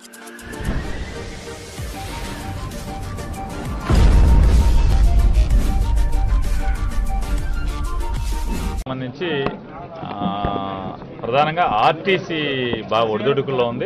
సంబంధించి ఆ, ప్రధానంగా ఆర్టీసీ బాగా ఒడిదుడుకుల్లో ఉంది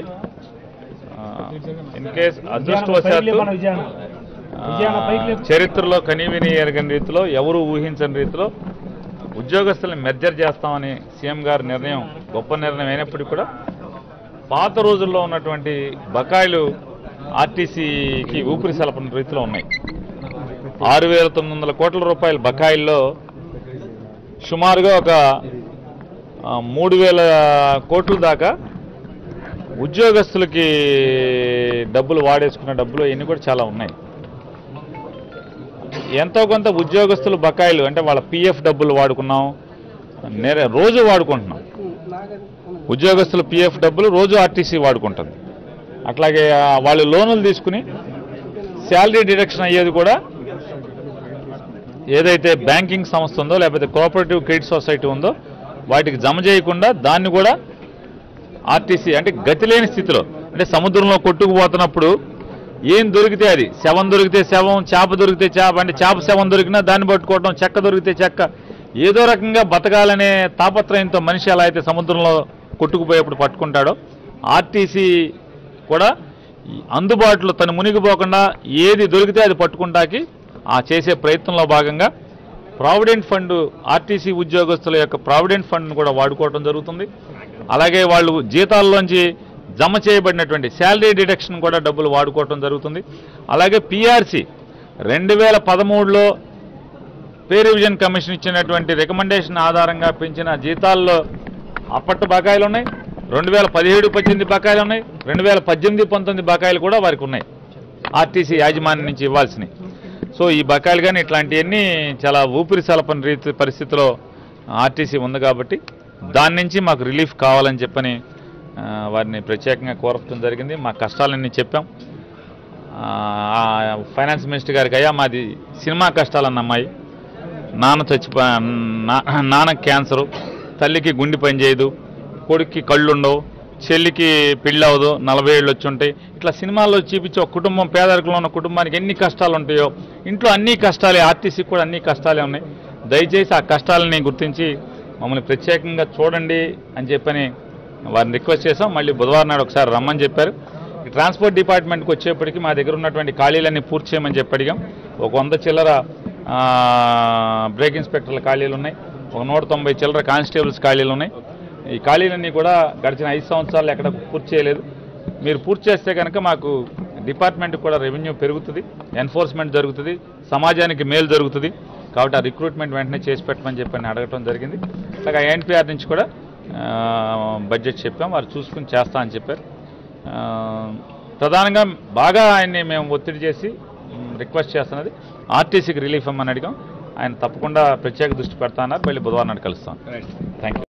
ఇన్ కేస్ అదృష్టవశాత్తు ఆ, చరిత్రలో కనీవిని ఎరగని రీతిలో ఎవరు ఊహించని రీతిలో ఉద్యోగస్తులను మెర్జర్ చేస్తామని సీఎం గారి నిర్ణయం గొప్ప నిర్ణయం అయినప్పటికీ కూడా పాత రోజుల్లో ఉన్నటువంటి బకాయిలు ఆర్టీసీకి ఊపిరి సలపని రీతిలో ఉన్నాయి ఆరు వేల తొమ్మిది వందల కోట్ల రూపాయల బకాయిల్లో సుమారుగా ఒక ఆ, మూడు వేల కోట్ల దాకా ఉద్యోగస్తులకి డబ్బులు వాడేసుకున్న డబ్బులు ఇవన్నీ కూడా చాలా ఉన్నాయి ఎంతో కొంత ఉద్యోగస్తులు బకాయిలు అంటే వాళ్ళ పిఎఫ్ డబ్బులు వాడుకున్నాం నేరే రోజు వాడుకుంటున్నాం ఉద్యోగస్తుల పిఎఫ్ డబ్బులు రోజు ఆర్టీసీ వాడుకుంటుంది అట్లాగే ఆ, వాళ్ళు లోనులు తీసుకుని శాలరీ డిడక్షన్ అయ్యేది కూడా ఏదైతే బ్యాంకింగ్ సంస్థ ఉందో లేకపోతే కోఆపరేటివ్ క్రెడిట్ సొసైటీ ఉందో వాటికి జమ చేయకుండా దాన్ని కూడా ఆర్టీసీ అంటే గతి లేని స్థితిలో అంటే సముద్రంలో కొట్టుకుపోతున్నప్పుడు ఏం దొరికితే అది శవం దొరికితే శవం చేప దొరికితే చేప అంటే చేప శవం దొరికినా దాన్ని పట్టుకోవడం చెక్క దొరికితే చెక్క ఏదో రకంగా బతకాలనే తాపత్రయంతో మనిషి ఎలా అయితే సముద్రంలో కొట్టుకుపోయేప్పుడు పట్టుకుంటాడో ఆర్టీసీ కూడా ఈ అందుబాటులో తను మునిగిపోకుండా ఏది దొరికితే అది పట్టుకుంటాకి ఆ చేసే ప్రయత్నంలో భాగంగా ప్రావిడెంట్ ఫండ్ ఆర్టీసీ ఉద్యోగస్తుల యొక్క ప్రావిడెంట్ ఫండ్ను కూడా వాడుకోవడం జరుగుతుంది అలాగే వాళ్ళు జీతాల్లోంచి జమ చేయబడినటువంటి శాలరీ డిడక్షన్ కూడా డబ్బులు వాడుకోవటం జరుగుతుంది అలాగే పిఆర్సి రెండు వేల పదమూడులో పే రివిజన్ కమిషన్ ఇచ్చినటువంటి రికమెండేషన్ ఆధారంగా పెంచిన జీతాల్లో అప్పటి బకాయిలు ఉన్నాయి రెండు వేల పదిహేడు పద్దెనిమిది బకాయిలు ఉన్నాయి రెండు వేల పద్దెనిమిది పంతొమ్మిది బకాయిలు కూడా వారికి ఉన్నాయి ఆర్టీసీ యాజమాన్యం నుంచి ఇవ్వాల్సినవి సో ఈ బకాయిలు కానీ ఇట్లాంటివన్నీ చాలా ఊపిరి సలపని రీతి పరిస్థితిలో ఆర్టీసీ ఉంది కాబట్టి దాని నుంచి మాకు రిలీఫ్ కావాలని చెప్పని ఆ, వారిని ప్రత్యేకంగా కోరటం జరిగింది మా కష్టాలన్నీ చెప్పాం ఆ, ఫైనాన్స్ మినిస్టర్ గారికి అయ్యా మాది సినిమా కష్టాలన్న అమ్మాయి నాన్న చచ్చిపో నా- నాన్న క్యాన్సరు తల్లికి గుండె పని చేయదు కొడుక్కి కళ్ళు ఉండవు చెల్లికి పెళ్ళి అవ్వదు నలభై ఏళ్ళు వచ్చి ఉంటాయి ఇట్లా సినిమాల్లో చూపించి ఒక కుటుంబం పేదరికంలో ఉన్న కుటుంబానికి ఎన్ని కష్టాలు ఉంటాయో ఇంట్లో అన్ని కష్టాలే ఆర్టీసీకి కూడా అన్ని కష్టాలే ఉన్నాయి దయచేసి ఆ కష్టాలని గుర్తించి మమ్మల్ని ప్రత్యేకంగా చూడండి అని చెప్పని వారిని రిక్వెస్ట్ చేసాం మళ్ళీ బుధవారం నాడు ఒకసారి రమ్మని చెప్పారు ఈ ట్రాన్స్పోర్ట్ డిపార్ట్మెంట్కి వచ్చేప్పటికి మా దగ్గర ఉన్నటువంటి ఖాళీలన్నీ పూర్తి చేయమని చెప్పి అడిగాం ఒక వంద చిల్లర ఆ, బ్రేక్ ఇన్స్పెక్టర్ల ఖాళీలు ఉన్నాయి ఒక నూట తొంభై చిల్లర కానిస్టేబుల్స్ ఖాళీలు ఉన్నాయి ఈ ఖాళీలన్నీ కూడా గడిచిన ఐదు సంవత్సరాలు ఎక్కడ పూర్తి చేయలేదు మీరు పూర్తి చేస్తే కనుక మాకు డిపార్ట్మెంట్కి కూడా రెవెన్యూ పెరుగుతుంది ఎన్ఫోర్స్మెంట్ జరుగుతుంది సమాజానికి మేలు జరుగుతుంది కాబట్టి ఆ రిక్రూట్మెంట్ వెంటనే చేసి పెట్టమని చెప్పని అడగటం జరిగింది అలాగే ఎన్పిఆర్ నుంచి కూడా ఆ, బడ్జెట్ చెప్పాం వారు చూసుకుని చేస్తా అని చెప్పారు ఆ, ప్రధానంగా బాగా ఆయన్ని మేము ఒత్తిడి చేసి మ్, రిక్వెస్ట్ చేస్తున్నది ఆర్టీసీకి రిలీఫ్ ఇవ్వమని అడిగాం ఆయన తప్పకుండా ప్రత్యేక దృష్టి పెడతా అన్నారు మళ్ళీ బుధవారం నాడు కలుస్తాం థ్యాంక్ యూ